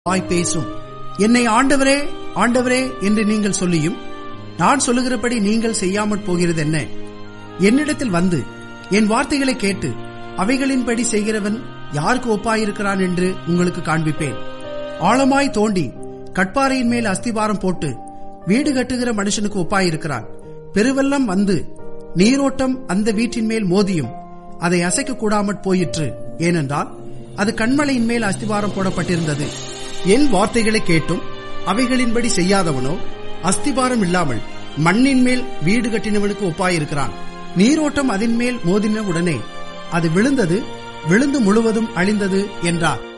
வாய் பேசும் என்னை ஆண்டவரே ஆண்டவரே என்று நீங்கள் சொல்லியும் நான் சொல்லுகிறபடி நீங்கள் செய்யாமற் போகிறது என்ன என்னிடத்தில் வந்து என் வார்த்தைகளை கேட்டு அவைகளின்படி செய்கிறவன் யாருக்கு ஒப்பாயிருக்கிறான் என்று உங்களுக்கு காண்பிப்பேன் ஆழமாய் தோண்டி கட்பாறையின் மேல் அஸ்திபாரம் போட்டு வீடு கட்டுகிற மனுஷனுக்கு ஒப்பாயிருக்கிறான் பெருவெள்ளம் வந்து நீரோட்டம் அந்த வீட்டின் மேல் மோதியும் அதை அசைக்க கூடாமற் போயிற்று ஏனென்றால் அது கண்மலையின் மேல் அஸ்திபாரம் போடப்பட்டிருந்தது என் வார்த்தைகளை கேட்டும் அவைகளின்படி செய்யாதவனோ அஸ்திபாரம் இல்லாமல் மண்ணின் மேல் வீடு கட்டினவனுக்கு ஒப்பாயிருக்கிறான் நீரோட்டம் அதன் மேல் மோதின உடனே அது விழுந்தது விழுந்து முழுவதும் அழிந்தது என்றார்